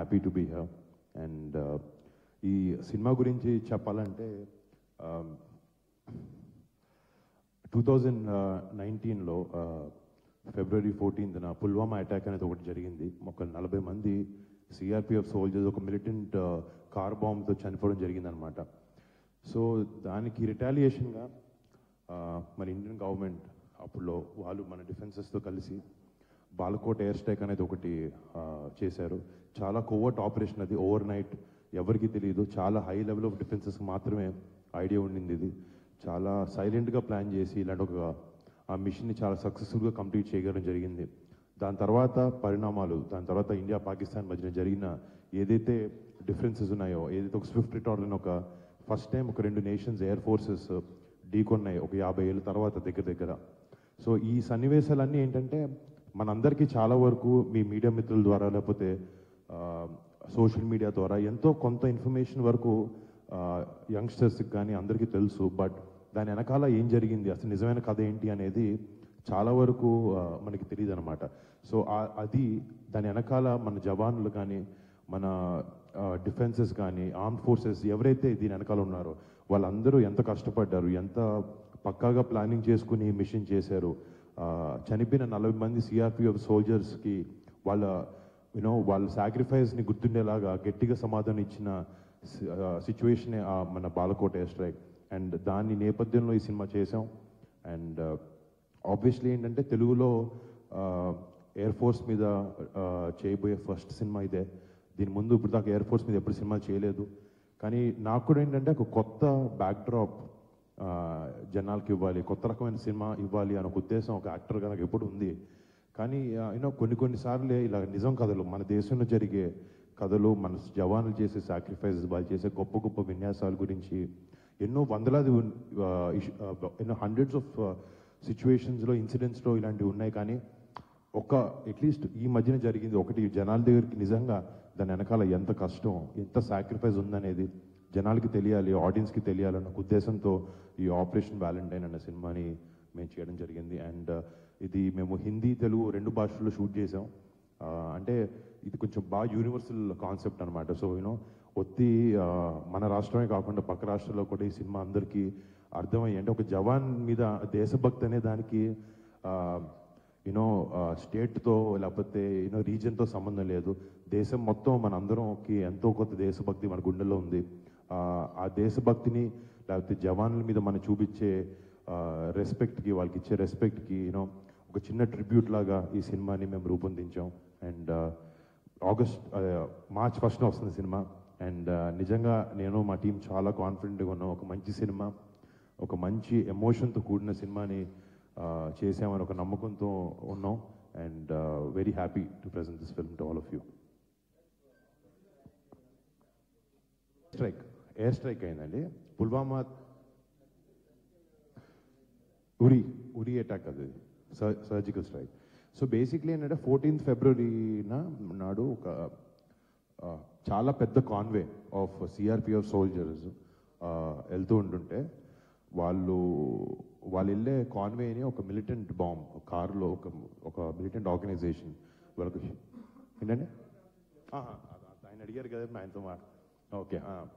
happy to be here and ఈ cinema గురించి చెప్పాలంటే టూ థౌజండ్ నైన్టీన్లో ఫిబ్రవరి ఫోర్టీన్త్న పుల్వామా అటాక్ అనేది ఒకటి జరిగింది ఒక నలభై మంది సిఆర్పిఎఫ్ సోల్జర్స్ ఒక మిలిటెంట్ కార్ బాంబ్తో చనిపోవడం జరిగిందనమాట సో దానికి రిటాలియేషన్గా మన ఇండియన్ గవర్నమెంట్ అప్పుడులో వాళ్ళు మన డిఫెన్సెస్తో కలిసి బాలకోట్ ఎయిర్ స్ట్రైక్ అనేది ఒకటి ఆ, చేశారు చాలా కోవర్ట్ ఆపరేషన్ అది ఓవర్ నైట్ ఎవరికి తెలియదు చాలా హై లెవెల్ ఆఫ్ డిఫెన్సెస్ మాత్రమే ఐడియా ఉండింది ఇది చాలా సైలెంట్గా ప్లాన్ చేసి ఇలాంటి ఒక ఆ మిషన్ని చాలా సక్సెస్ఫుల్గా కంప్లీట్ చేయడం జరిగింది దాని తర్వాత పరిణామాలు దాని తర్వాత ఇండియా పాకిస్తాన్ మధ్యన జరిగిన ఏదైతే డిఫరెన్సెస్ ఉన్నాయో ఏదైతే ఒక స్విఫ్ట్ రిటార్డ్ ఒక ఫస్ట్ టైం ఒక రెండు నేషన్స్ ఎయిర్ ఫోర్సెస్ ఢీకొన్నాయి ఒక యాభై ఏళ్ళ తర్వాత దగ్గర దగ్గర సో ఈ సన్నివేశాలన్నీ ఏంటంటే మనందరికీ చాలా వరకు మీ మీడియా మిత్రుల ద్వారా లేకపోతే సోషల్ మీడియా ద్వారా ఎంతో కొంత ఇన్ఫర్మేషన్ వరకు యంగ్స్టర్స్కి కానీ అందరికీ తెలుసు బట్ దాని వెనకాల ఏం జరిగింది అసలు నిజమైన కథ ఏంటి అనేది చాలా వరకు ఆ, మనకి తెలియదు అనమాట సో ఆ- అది దాని వెనకాల మన జవాన్లు కానీ మన డిఫెన్సెస్ కానీ ఆర్మ్ ఫోర్సెస్ ఎవరైతే దీని వెనకాల ఉన్నారో వాళ్ళందరూ ఎంత కష్టపడ్డారు ఎంత పక్కాగా ప్లానింగ్ చేసుకుని మిషన్ చేశారు ఆ, చనిపోయిన నలభై మంది సిఆర్పిఎఫ్ సోల్జర్స్కి వాళ్ళ యూనో వాళ్ళ సాక్రిఫైస్ని గుర్తుండేలాగా గట్టిగా సమాధానం ఇచ్చిన సిచ్యువేషనే మన బాలకోట ఎయిర్ స్ట్రైక్ అండ్ దాని నేపథ్యంలో ఈ సినిమా చేసాం అండ్ ఆబ్వియస్లీ ఏంటంటే తెలుగులో ఎయిర్ ఫోర్స్ మీద ఆ, చేయబోయే ఫస్ట్ సినిమా ఇదే దీని ముందు ఇప్పుడు దాకా ఎయిర్ ఫోర్స్ మీద ఎప్పుడు సినిమా చేయలేదు కానీ నాకు కూడా ఏంటంటే ఒక కొత్త బ్యాక్డ్రాప్ జనాలకి ఇవ్వాలి కొత్త రకమైన సినిమా ఇవ్వాలి అనే ఒక ఉద్దేశం ఒక యాక్టర్గా నాకు ఎప్పుడు ఉంది కానీ యూనో కొన్ని కొన్నిసార్లు ఇలా నిజం కథలు మన దేశంలో జరిగే కథలు మన జవాన్లు చేసే సాక్రిఫైసెస్ వాళ్ళు చేసే గొప్ప గొప్ప విన్యాసాల గురించి ఎన్నో వందలాది ఉన్- ఆ, ఇష్- ఆ, ఎన్నో హండ్రెడ్స్ ఆఫ్ సిచ్యువేషన్స్లో ఇన్సిడెంట్స్లో ఇలాంటివి ఉన్నాయి కానీ ఒక అట్లీస్ట్ ఈ మధ్యన జరిగింది ఒకటి జనాల దగ్గరికి నిజంగా దాని వెనకాల ఎంత కష్టం ఎంత సాక్రిఫైస్ ఉందనేది జనాలకి తెలియాలి ఆడియన్స్కి తెలియాలన్న ఒక ఉద్దేశంతో ఈ ఆపరేషన్ వ్యాలంటైన్ అనే సినిమాని మేము చేయడం జరిగింది అండ్ ఇది మేము హిందీ తెలుగు రెండు భాషల్లో షూట్ చేసాం ఆ, అంటే ఇది కొంచెం బాగా యూనివర్సల్ కాన్సెప్ట్ అనమాట సో యూనో ఒత్తి ఆ, మన రాష్ట్రమే కాకుండా పక్క రాష్ట్రాల్లో కూడా ఈ సినిమా అందరికీ అర్థమయ్యి అంటే ఒక జవాన్ మీద దేశభక్తి అనే దానికి యూనో స్టేట్తో లేకపోతే యూనో రీజన్తో సంబంధం లేదు దేశం మొత్తం మన అందరంకి ఎంతో కొంత దేశభక్తి మన గుండెల్లో ఉంది ఆ, ఆ దేశభక్తిని లేకపోతే జవాన్ల మీద మనం చూపించే రెస్పెక్ట్కి వాళ్ళకి ఇచ్చే రెస్పెక్ట్కి యూనో ఒక చిన్న ట్రిబ్యూట్ లాగా ఈ సినిమాని మేము రూపొందించాం అండ్ ఆగస్ట్ మార్చ్ ఫస్ట్న వస్తుంది సినిమా అండ్ నిజంగా నేను మా టీం చాలా కాన్ఫిడెంట్గా ఉన్నాం ఒక మంచి సినిమా ఒక మంచి ఎమోషన్తో కూడిన సినిమాని ఆ, చేసామని ఒక నమ్మకంతో ఉన్నాం and very happy to present this film to all of you strike air strike అయిందండి పుల్వామా ఉరి ఉరి అటాక్ అది సర్జికల్ స్ట్రైక్ సో బేసిక్లీ ఏంటంటే ఫోర్టీన్త్ ఫిబ్రవరిన నాడు ఒక ఆ, చాలా పెద్ద కాన్వే ఆఫ్ సిఆర్పిఎఫ్ సోల్జర్స్ వెళ్తూ ఉంటుంటే వాళ్ళు వాళ్ళు వెళ్ళే కాన్వేని ఒక మిలిటెంట్ బాంబ్ కారులో ఒక ఒక మిలిటెంట్ ఆర్గనైజేషన్ వాళ్ళకి ఏంటండి ఆహా, అద- ఆయన అడిగారు కదా ఆయనతో మాట ఓకే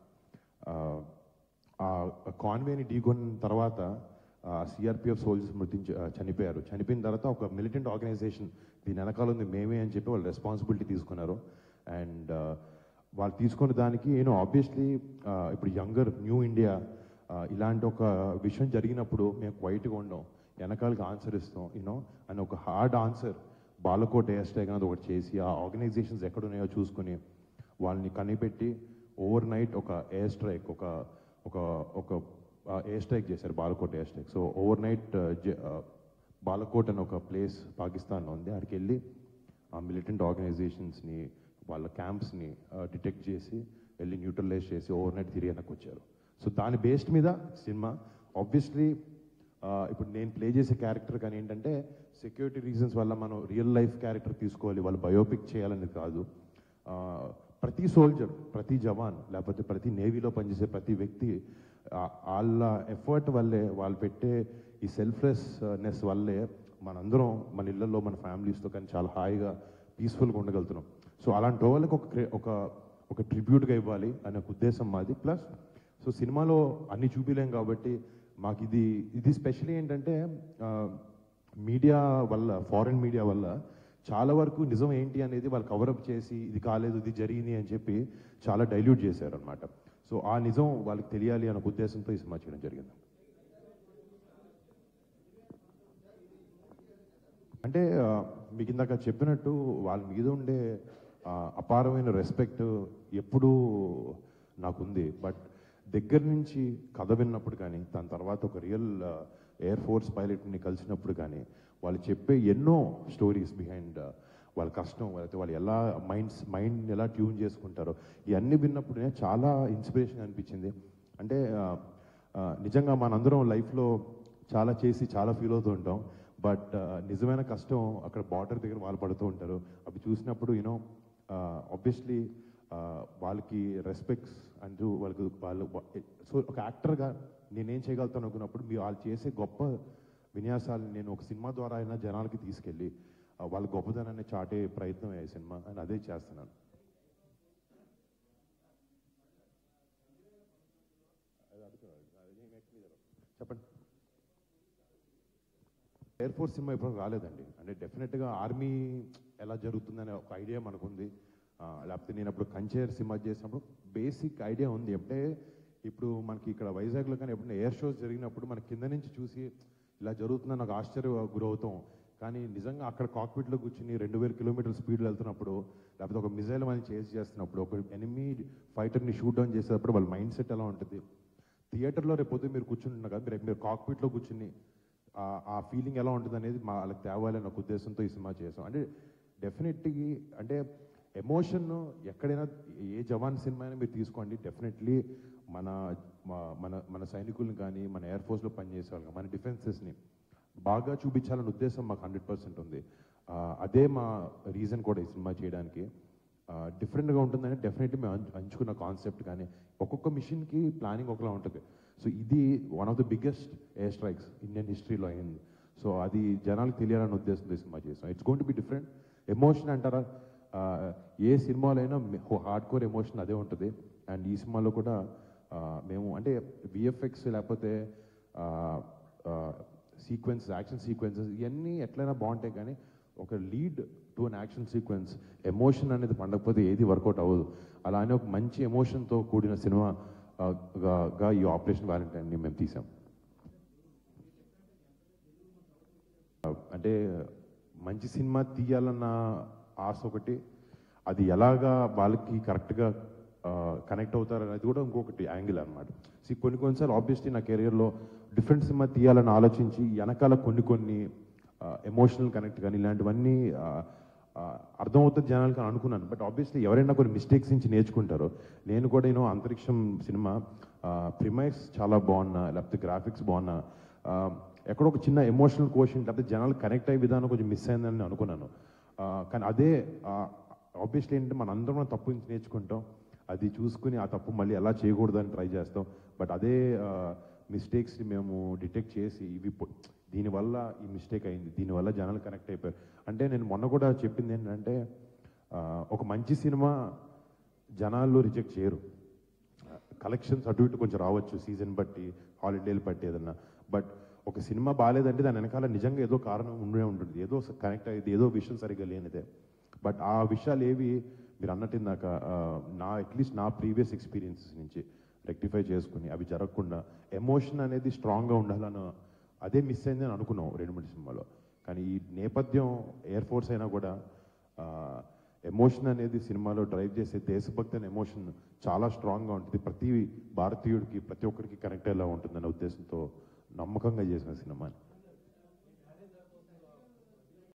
ఆ కాన్వేని ఢీకొన్న తర్వాత సిఆర్పిఎఫ్ సోల్జర్స్ మృతించ ఆ, చనిపోయారు చనిపోయిన తర్వాత ఒక మిలిటెంట్ ఆర్గనైజేషన్ దీని వెనకాల ఉంది మేమే అని చెప్పి వాళ్ళు రెస్పాన్సిబిలిటీ తీసుకున్నారు అండ్ వాళ్ళు తీసుకున్న దానికి నేను ఆబ్వియస్లీ ఇప్పుడు యంగర్ న్యూ ఇండియా ఇలాంటి ఒక విషయం జరిగినప్పుడు మేము క్వైట్గా ఉండం వెనకాలకి ఆన్సర్ ఇస్తాం యూనో అని ఒక hard answer Balakot air strike అనేది ఒకటి చేసి ఆ ఆర్గనైజేషన్స్ ఎక్కడ ఉన్నాయో చూసుకొని వాళ్ళని కనిపెట్టి ఓవర్ నైట్ ఒక ఎయిర్ స్ట్రైక్ ఒక ఒక ఒక ఎయిర్ స్ట్రైక్ చేశారు Balakot air strike so overnight Balakot అని ఒక ప్లేస్ పాకిస్తాన్లో ఉంది అక్కడికి వెళ్ళి ఆ మిలిటెంట్ ఆర్గనైజేషన్స్ని వాళ్ళ క్యాంప్స్ని డిటెక్ట్ చేసి వెళ్ళి న్యూట్రలైజ్ చేసి ఓవర్ నైట్ తిరిగి వెనక్కి వచ్చారు సో దాని బేస్డ్ మీద సినిమా ఆబ్వియస్లీ ఇప్పుడు నేను ప్లే చేసే క్యారెక్టర్ కానీ ఏంటంటే సెక్యూరిటీ రీజన్స్ వల్ల మనం రియల్ లైఫ్ క్యారెక్టర్ తీసుకోవాలి వాళ్ళు బయోపిక్ చేయాలని కాదు ఆ, ప్రతి సోల్జర్ ప్రతి జవాన్ లేకపోతే ప్రతి నేవీలో పనిచేసే ప్రతి వ్యక్తి ఆ, వాళ్ళ ఎఫర్ట్ వల్లే వాళ్ళు పెట్టే ఈ సెల్ఫ్లెస్నెస్ వల్లే మనందరం మన ఇళ్లలో మన ఫ్యామిలీస్తో కానీ చాలా హాయిగా పీస్ఫుల్గా ఉండగలుగుతున్నాం సో అలాంటి వాళ్ళకి ఒక క్రే- ఒక ఒక ట్రిబ్యూట్గా ఇవ్వాలి అనే ఒక ఉద్దేశం మాది ప్లస్ సో సినిమాలో అన్ని చూపించలేం కాబట్టి మాకు ఇది ఇది స్పెషల్ ఏంటంటే మీడియా వల్ల ఫారిన్ మీడియా వల్ల చాలా వరకు నిజం ఏంటి అనేది వాళ్ళు కవరప్ చేసి ఇది కాలేదు ఇది జరిగింది అని చెప్పి చాలా డైల్యూట్ చేశారు అనమాట సో ఆ నిజం వాళ్ళకి తెలియాలి అనే ఒక ఉద్దేశంతో ఈ సినిమా చేయడం జరిగింది అంటే ఆ, మీకు ఇందాక చెప్పినట్టు వాళ్ళ మీద ఉండే ఆ, అపారమైన రెస్పెక్ట్ ఎప్పుడూ నాకుంది బట్ దగ్గర నుంచి కథ విన్నప్పుడు కానీ దాని తర్వాత ఒక రియల్ ఎయిర్ ఫోర్స్ పైలట్ని కలిసినప్పుడు కానీ వాళ్ళు చెప్పే ఎన్నో స్టోరీస్ బిహైండ్ వాళ్ళ కష్టం లేకపోతే వాళ్ళు ఎలా మైండ్స్ మైండ్ ఎలా ట్యూన్ చేసుకుంటారో ఇవన్నీ విన్నప్పుడే చాలా ఇన్స్పిరేషన్ అనిపించింది అంటే ఆ, ఆ, నిజంగా మనందరం లైఫ్లో చాలా చేసి చాలా ఫీల్ అవుతూ ఉంటాం బట్ నిజమైన కష్టం అక్కడ బార్డర్ దగ్గర వాళ్ళు పడుతూ ఉంటారు అవి చూసినప్పుడు యూనో ఆబ్వియస్లీ వాళ్ళకి రెస్పెక్ట్స్ అంటూ వాళ్ళకి వాళ్ళు సో ఒక యాక్టర్గా నేనేం చేయగలుగుతాను అనుకున్నప్పుడు మీ వాళ్ళు చేసే గొప్ప విన్యాసాలు నేను ఒక సినిమా ద్వారా అయినా జనాలకి తీసుకెళ్ళి ఆ, వాళ్ళ గొప్పదనాన్ని చాటే ప్రయత్నం ఈ సినిమా అని అదే చేస్తున్నాను చెప్పండి ఎయిర్ ఫోర్స్ సినిమా ఇప్పుడు రాలేదండి అంటే డెఫినెట్గా ఆర్మీ ఎలా జరుగుతుందనే ఒక ఐడియా మనకుంది ఆ, లేకపోతే నేను అప్పుడు కంచేర్ సినిమా చేసినప్పుడు బేసిక్ ఐడియా ఉంది అంటే ఇప్పుడు మనకి ఇక్కడ వైజాగ్లో కానీ ఎప్పుడైనా ఎయిర్ షోస్ జరిగినప్పుడు మన కింద నుంచి చూసి ఇలా జరుగుతుందని నాకు ఆశ్చర్య గురవుతాం కానీ నిజంగా అక్కడ కాక్పిట్లో కూర్చుని రెండు వేల కిలోమీటర్ స్పీడ్లో వెళ్తున్నప్పుడు లేకపోతే ఒక మిజైల్ మనం చేసి చేస్తున్నప్పుడు ఒక ఎనిమీ ఫైటర్ని షూట్ డౌన్ చేసేటప్పుడు వాళ్ళ మైండ్ సెట్ ఎలా ఉంటుంది థియేటర్లో రేపు పొద్దున్న మీరు కూర్చుంటున్నారు కదా రేపు మీరు కాక్పిట్లో కూర్చుని ఆ- ఆ ఫీలింగ్ ఎలా ఉంటుంది అనేది మా వాళ్ళకి తేవాలని ఒక ఉద్దేశంతో ఈ సినిమా చేసాం అంటే డెఫినెట్లీ అంటే ఎమోషన్ ఎక్కడైనా ఏ జవాన్ సినిమా అయినా మీరు తీసుకోండి డెఫినెట్లీ మన మా- మన మన సైనికులను కానీ మన ఎయిర్ ఫోర్స్లో పనిచేసే వాళ్ళు మన డిఫెన్సెస్ని బాగా చూపించాలనే ఉద్దేశం మాకు హండ్రెడ్ పర్సెంట్ ఉంది ఆ, అదే మా రీజన్ కూడా ఈ సినిమా చేయడానికి డిఫరెంట్గా ఉంటుందని డెఫినెట్లీ మేము అంచు- అంచుకున్న కాన్సెప్ట్ కానీ ఒక్కొక్క మిషన్కి ప్లానింగ్ ఒకలా ఉంటుంది సో ఇది one of the biggest air strikes Indian హిస్టరీలో అయింది సో అది జనాలకు తెలియాలనే ఉద్దేశంతో ఈ సినిమా చేసాం it's gonna be different emotion అంటారా ఆ, ఏ సినిమాలో అయినా హార్డ్ కోర్ ఎమోషన్ అదే ఉంటుంది అండ్ ఈ సినిమాలో కూడా ఆ, మేము అంటే విఎఫ్ఎక్స్ లేకపోతే సీక్వెన్స్ యాక్షన్ సీక్వెన్సెస్ ఇవన్నీ ఎట్లయినా బాగుంటాయి కానీ ఒక lead to an action sequence emotion అనేది పండకపోతే ఏది వర్కౌట్ అవ్వదు అలానే ఒక మంచి ఎమోషన్తో కూడిన సినిమా ఆ, గా- గా ఈ ఆపరేషన్ వ్యాలంటైన్ని మేము తీసాం అంటే మంచి సినిమా తీయాలన్న ఆశ ఒకటి అది ఎలాగా వాళ్ళకి కరెక్ట్గా కనెక్ట్ అవుతారు అనేది కూడా ఇంకొకటి యాంగిల్ అనమాట సో కొన్ని కొన్నిసార్లు ఆబ్వియస్లీ నా కెరియర్లో డిఫరెంట్ సినిమా తీయాలని ఆలోచించి వెనకాల కొన్ని కొన్ని ఎమోషనల్ కనెక్ట్ కానీ ఇలాంటివన్నీ ఆ, ఆ, అర్థమవుతుంది జనాలకి అని అనుకున్నాను బట్ ఆబ్వియస్లీ ఎవరైనా కొన్ని మిస్టేక్స్ నుంచి నేర్చుకుంటారో నేను కూడా నేను అంతరిక్షం సినిమా ప్రిమైస్ చాలా బాగున్నా లేకపోతే గ్రాఫిక్స్ బాగున్నా ఆ, ఎక్కడో ఒక చిన్న ఎమోషనల్ కోషన్ లేకపోతే జనాలు కనెక్ట్ అయ్యే విధానం కొంచెం మిస్ అయిందని నేను అనుకున్నాను ఆ, కానీ అదే ఆబ్వియస్లీ ఏంటంటే మన అందరం తప్పు నుంచి నేర్చుకుంటాం అది చూసుకుని ఆ తప్పు మళ్ళీ ఎలా చేయకూడదని ట్రై చేస్తాం బట్ అదే మిస్టేక్స్ని మేము డిటెక్ట్ చేసి ఇవి పొ- దీనివల్ల ఈ మిస్టేక్ అయింది దీనివల్ల జనాలు కనెక్ట్ అయిపోయారు అంటే నేను మొన్న కూడా చెప్పింది ఏంటంటే ఆ, ఒక మంచి సినిమా జనాల్లో రిజెక్ట్ చేయరు కలెక్షన్స్ అటు ఇటు కొంచెం రావచ్చు సీజన్ బట్టి హాలిడేలు బట్టి ఏదన్నా బట్ ఒక సినిమా బాగాలేదంటే దాని వెనకాల నిజంగా ఏదో కారణం ఉండే ఉంటుంది ఏదో కనెక్ట్ అయ్యేది ఏదో విషయం సరిగ్గా లేనిదే బట్ ఆ విషయాలు ఏవి మీరు అన్నట్టు ఇందాక ఆ, నా అట్లీస్ట్ నా ప్రీవియస్ ఎక్స్పీరియన్సెస్ నుంచి రెక్టిఫై చేసుకుని అవి జరగకుండా ఎమోషన్ అనేది స్ట్రాంగ్గా ఉండాలని అదే మిస్ అయింది అని అనుకున్నాం రెండు మూడు సినిమాలో కానీ ఈ నేపథ్యం ఎయిర్ ఫోర్స్ అయినా కూడా ఎమోషన్ అనేది సినిమాలో డ్రైవ్ చేసే దేశభక్తి అనే ఎమోషన్ చాలా స్ట్రాంగ్గా ఉంటుంది ప్రతి భారతీయుడికి ప్రతి ఒక్కరికి కనెక్ట్ అయ్యేలా ఉంటుందనే ఉద్దేశంతో నమ్మకంగా చేసిన సినిమాని